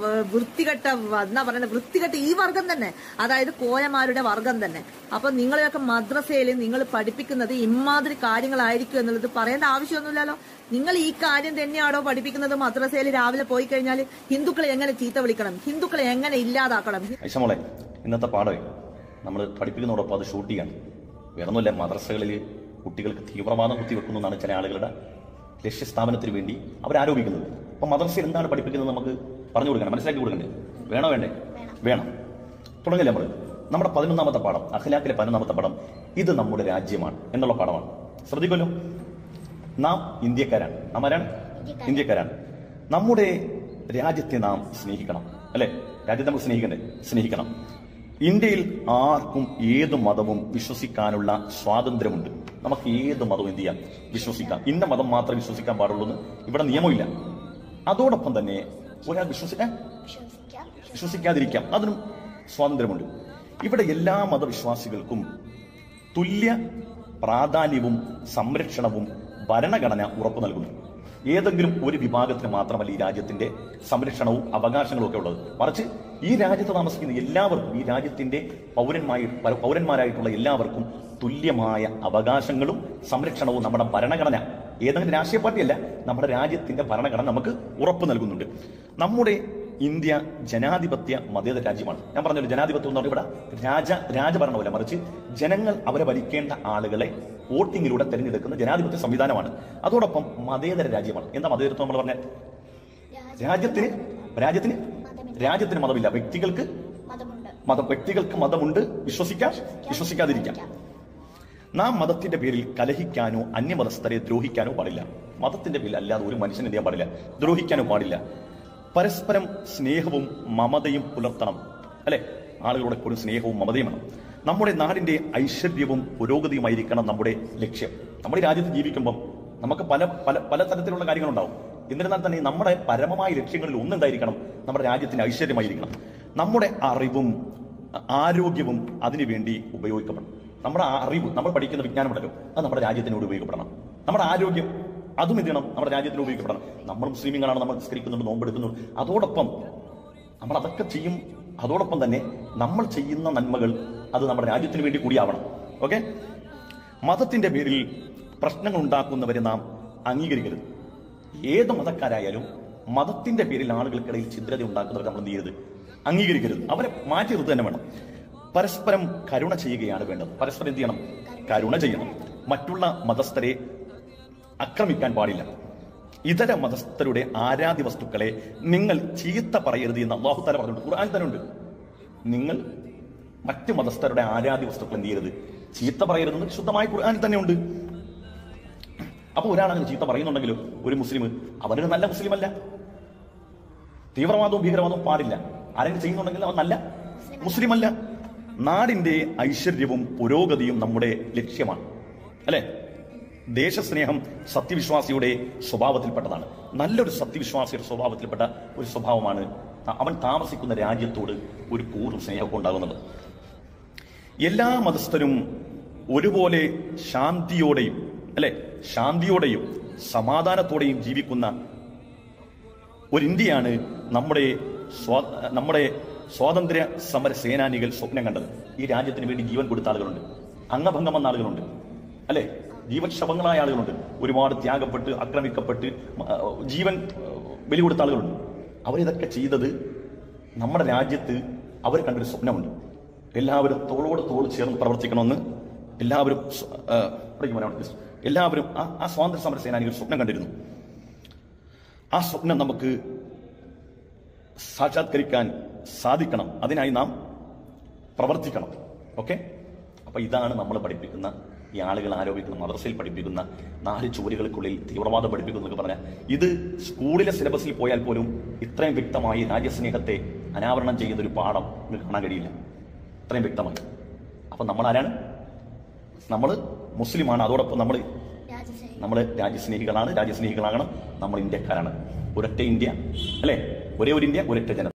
വ- വൃത്തികെട്ട വ- എന്നാ പറയുന്നത് വൃത്തികെട്ട ഈ വർഗം തന്നെ അതായത് കോയമാരുടെ വർഗം തന്നെ അപ്പൊ നിങ്ങളെയൊക്കെ മദ്രസയിൽ നിങ്ങൾ പഠിപ്പിക്കുന്നത് ഇമാതിരി കാര്യങ്ങളായിരിക്കും എന്നുള്ളത് പറയേണ്ട ആവശ്യമൊന്നുമില്ലല്ലോ നിങ്ങൾ ഈ കാര്യം തന്നെയാണോ പഠിപ്പിക്കുന്നത് മദ്രസയിൽ രാവിലെ പോയി കഴിഞ്ഞാൽ ഹിന്ദുക്കളെ എങ്ങനെ ചീത്ത വിളിക്കണം ഹിന്ദുക്കളെ എങ്ങനെ ഇല്ലാതാക്കണം ഐഷമോളെ ഇന്നത്തെ പാഠമേ നമ്മൾ പഠിപ്പിക്കുന്നതോടൊപ്പം അത് ഷൂട്ട് ചെയ്യണം വേറൊന്നുമില്ല മദ്രസകളിൽ കുട്ടികൾക്ക് തീവ്രവാദം കുത്തിവെക്കുന്നു എന്നാണ് ചില ആളുകളുടെ ലക്ഷ്യസ്ഥാപനത്തിന് വേണ്ടി അവർ ആരോപിക്കുന്നത് അപ്പൊ മദ്രസയിൽ എന്താണ് പഠിപ്പിക്കുന്നത് നമുക്ക് പറഞ്ഞു കൊടുക്കണം മനസ്സിലാക്കി കൊടുക്കണ്ടേ വേണോ വേണ്ടേ വേണം തുടങ്ങില്ല നമ്മൾ നമ്മുടെ പതിനൊന്നാമത്തെ പാഠം അഖിലാക്കിലെ പതിനൊന്നാമത്തെ പാഠം ഇത് നമ്മുടെ രാജ്യമാണ് എന്നുള്ള പാഠമാണ് ശ്രദ്ധിക്കുമല്ലോ നാം ഇന്ത്യക്കാരാണ് നാം ആരാണ് ഇന്ത്യക്കാരാണ് നമ്മുടെ രാജ്യത്തെ നാം സ്നേഹിക്കണം അല്ലെ രാജ്യത്തെ നമ്മൾ സ്നേഹിക്കണ്ടേ സ്നേഹിക്കണം ഇന്ത്യയിൽ ആർക്കും ഏത് മതവും വിശ്വസിക്കാനുള്ള സ്വാതന്ത്ര്യമുണ്ട് നമുക്ക് ഏത് മതവും എന്ത് ചെയ്യാം വിശ്വസിക്കാം ഇന്ന മതം മാത്രമേ വിശ്വസിക്കാൻ പാടുള്ളൂ എന്ന് ഇവിടെ നിയമമില്ല അതോടൊപ്പം തന്നെ ഒരാൾ വിശ്വസിക്കാൻ വിശ്വസിക്കാതിരിക്കാം അതിനും സ്വാതന്ത്ര്യമുണ്ട് ഇവിടെ എല്ലാ മതവിശ്വാസികൾക്കും തുല്യ പ്രാധാന്യവും സംരക്ഷണവും ഭരണഘടന ഉറപ്പു നൽകുന്നു ഏതെങ്കിലും ഒരു വിഭാഗത്തിന് മാത്രമല്ല ഈ രാജ്യത്തിന്റെ സംരക്ഷണവും അവകാശങ്ങളും ഒക്കെ ഉള്ളത് മറിച്ച് ഈ രാജ്യത്ത് താമസിക്കുന്ന എല്ലാവർക്കും ഈ രാജ്യത്തിന്റെ പൗരന്മായി പൗരന്മാരായിട്ടുള്ള എല്ലാവർക്കും തുല്യമായ അവകാശങ്ങളും സംരക്ഷണവും നമ്മുടെ ഭരണഘടന ഏതെങ്കിലും രാഷ്ട്രീയ പാർട്ടിയല്ല നമ്മുടെ രാജ്യത്തിന്റെ ഭരണഘടന നമുക്ക് ഉറപ്പ് നൽകുന്നുണ്ട് നമ്മുടെ ഇന്ത്യ ജനാധിപത്യ മതേതര രാജ്യമാണ് ഞാൻ പറഞ്ഞല്ലോ ജനാധിപത്യം എന്ന് പറഞ്ഞാൽ ഇവിടെ രാജ രാജഭരണമല്ല മറിച്ച് ജനങ്ങൾ അവരെ ഭരിക്കേണ്ട ആളുകളെ വോട്ടിങ്ങിലൂടെ തെരഞ്ഞെടുക്കുന്ന ജനാധിപത്യ സംവിധാനമാണ് അതോടൊപ്പം മതേതര രാജ്യമാണ് എന്താ മതേതരത്വം നമ്മൾ പറഞ്ഞ രാജ്യത്തിന് രാജ്യത്തിന് രാജ്യത്തിന് മതമില്ല വ്യക്തികൾക്ക് മതമുണ്ട് മതം വ്യക്തികൾക്ക് മതമുണ്ട് വിശ്വസിക്കാം വിശ്വസിക്കാതിരിക്കാം നാം മതത്തിന്റെ പേരിൽ കലഹിക്കാനോ അന്യമതസ്ഥരെ ദ്രോഹിക്കാനോ പാടില്ല മതത്തിന്റെ പേരിൽ അല്ലാതെ ഒരു മനുഷ്യൻ എന്ത് ചെയ്യാൻ പാടില്ല ദ്രോഹിക്കാനോ പാടില്ല പരസ്പരം സ്നേഹവും മമതയും പുലർത്തണം അല്ലെ ആളുകളുടെ ഒരു സ്നേഹവും മമതയും വേണം നമ്മുടെ നാടിന്റെ ഐശ്വര്യവും പുരോഗതിയുമായിരിക്കണം നമ്മുടെ ലക്ഷ്യം നമ്മുടെ ഈ രാജ്യത്ത് ജീവിക്കുമ്പോൾ നമുക്ക് പല പല പല തരത്തിലുള്ള കാര്യങ്ങളുണ്ടാവും എന്നിരുന്നാൽ തന്നെ നമ്മുടെ പരമമായ ലക്ഷ്യങ്ങളിൽ ഒന്നുണ്ടായിരിക്കണം നമ്മുടെ രാജ്യത്തിന്റെ ഐശ്വര്യമായിരിക്കണം നമ്മുടെ അറിവും ആരോഗ്യവും അതിനുവേണ്ടി ഉപയോഗിക്കപ്പെടണം നമ്മുടെ ആ അറിവ് നമ്മൾ പഠിക്കുന്ന വിജ്ഞാനമുണ്ടല്ലോ അത് നമ്മുടെ രാജ്യത്തിനോട് ഉപയോഗപ്പെടണം നമ്മുടെ ആരോഗ്യം അതും എന്ത് ചെയ്യണം നമ്മുടെ രാജ്യത്തിന് ഉപയോഗിക്കപ്പെടണം നമ്മൾ മുസ്ലിമീങ്ങളാണ് നമ്മൾ നിസ്കരിക്കുന്നുണ്ട് നോമ്പെടുക്കുന്നുണ്ട് അതോടൊപ്പം നമ്മൾ അതൊക്കെ ചെയ്യും അതോടൊപ്പം തന്നെ നമ്മൾ ചെയ്യുന്ന നന്മകൾ അത് നമ്മുടെ രാജ്യത്തിന് വേണ്ടി കൂടിയാവണം ഓക്കെ മതത്തിന്റെ പേരിൽ പ്രശ്നങ്ങൾ ഉണ്ടാക്കുന്നവരെ നാം അംഗീകരിക്കരുത് ഏത് മതക്കാരായാലും മതത്തിന്റെ പേരിൽ ആളുകൾക്കിടയിൽ ഛിദ്രത ഉണ്ടാക്കുന്നവരെ നമ്മൾ എന്ത് ചെയ്യരുത് അംഗീകരിക്കരുത് അവരെ മാറ്റി നിർത്തുക തന്നെ വേണം പരസ്പരം കരുണ ചെയ്യുകയാണ് വേണ്ടത് പരസ്പരം എന്ത് ചെയ്യണം കരുണ ചെയ്യണം മറ്റുള്ള മതസ്ഥരെ ആക്രമിക്കാൻ പാടില്ല ഇതര മതസ്ഥരുടെ ആരാധ്യ വസ്തുക്കളെ നിങ്ങൾ ചീത്ത പറയരുത് എന്ന് അള്ളാഹു താല പറഞ്ഞിട്ടുണ്ട് ഖുർആൻ തന്നെ ഉണ്ട് നിങ്ങൾ മറ്റ് മതസ്ഥരുടെ ആരാധ്യ വസ്തുക്കൾ എന്ത് ചെയ്യരുത് ചീത്ത പറയരുതെന്ന് ശുദ്ധമായ ഖുർആനിൽ തന്നെ ഉണ്ട് അപ്പൊ ഒരാളങ്ങനെ ചീത്ത പറയുന്നുണ്ടെങ്കിലും ഒരു മുസ്ലിം അവനൊരു നല്ല മുസ്ലിം അല്ല തീവ്രവാദവും ഭീകരവാദവും പാടില്ല ആരെങ്കിലും ചെയ്യുന്നുണ്ടെങ്കിൽ അവൻ നല്ല മുസ്ലിം അല്ല നാടിന്റെ ഐശ്വര്യവും പുരോഗതിയും നമ്മുടെ ലക്ഷ്യമാണ് അല്ലെ ദേശസ്നേഹം സത്യവിശ്വാസിയുടെ സ്വഭാവത്തിൽപ്പെട്ടതാണ് നല്ലൊരു സത്യവിശ്വാസിയുടെ സ്വഭാവത്തിൽപ്പെട്ട ഒരു സ്വഭാവമാണ് അവൻ താമസിക്കുന്ന രാജ്യത്തോട് ഒരു കൂറും സ്നേഹമൊക്കെ ഉണ്ടാകുന്നത് എല്ലാ മതസ്ഥരും ഒരുപോലെ ശാന്തിയോടെയും അല്ലെ ശാന്തിയോടെയും സമാധാനത്തോടെയും ജീവിക്കുന്ന ഒരു ഇന്ത്യയാണ് നമ്മുടെ സ്വാ- നമ്മുടെ സ്വാതന്ത്ര്യ സമര സേനാനികൾ സ്വപ്നം കണ്ടത് ഈ രാജ്യത്തിന് വേണ്ടി ജീവൻ കൊടുത്ത ആളുകളുണ്ട് അംഗഭംഗം വന്ന ആളുകളുണ്ട് അല്ലെ ജീവക്ഷപങ്ങളായ ആളുകളുണ്ട് ഒരുപാട് ത്യാഗപ്പെട്ട് ആക്രമിക്കപ്പെട്ട് മ- ആ, ജീവൻ ആ, ബലി കൊടുത്ത ആളുകളുണ്ട് അവരിതൊക്കെ ചെയ്തത് നമ്മുടെ രാജ്യത്ത് അവർ കണ്ടൊരു സ്വപ്നമുണ്ട് എല്ലാവരും തോളോട് തോൾ ചേർന്ന് പ്രവർത്തിക്കണമെന്ന് എല്ലാവരും സ്വ- ആ, ഇവിടേക്ക് വരാം, please. എല്ലാവരും ആ ആ സ്വാതന്ത്ര്യ സമര സേനാനികൾ സ്വപ്നം കണ്ടിരുന്നു ആ സ്വപ്നം നമുക്ക് സാക്ഷാത്കരിക്കാൻ സാധിക്കണം അതിനായി നാം പ്രവർത്തിക്കണം ഓക്കെ അപ്പൊ ഇതാണ് നമ്മൾ പഠിപ്പിക്കുന്ന ഈ ആളുകൾ ആരോപിക്കുന്ന മദ്രസയിൽ പഠിപ്പിക്കുന്ന നാല് ചുവരുകൾക്കുള്ളിൽ തീവ്രവാദം പഠിപ്പിക്കുന്നു എന്നൊക്കെ പറഞ്ഞാൽ ഇത് സ്കൂളിലെ സിലബസിൽ പോയാൽ പോലും ഇത്രയും വ്യക്തമായി രാജ്യസ്നേഹത്തെ അനാവരണം ചെയ്യുന്ന ഒരു പാഠം നിങ്ങൾക്ക് കാണാൻ കഴിയില്ല ഇത്രയും വ്യക്തമായി അപ്പൊ നമ്മൾ ആരാണ് നമ്മൾ മുസ്ലിമാണ് അതോടൊപ്പം നമ്മൾ രാജശേഖരൻ നമ്മൾ രാജ്യസ്നേഹികളാണ് രാജ്യസ്നേഹികളാകണം നമ്മൾ ഇന്ത്യക്കാരാണ് ഒരൊറ്റ ഇന്ത്യ അല്ലെ ഒരേ ഒരു ഇന്ത്യ ഒരൊറ്റ ജനത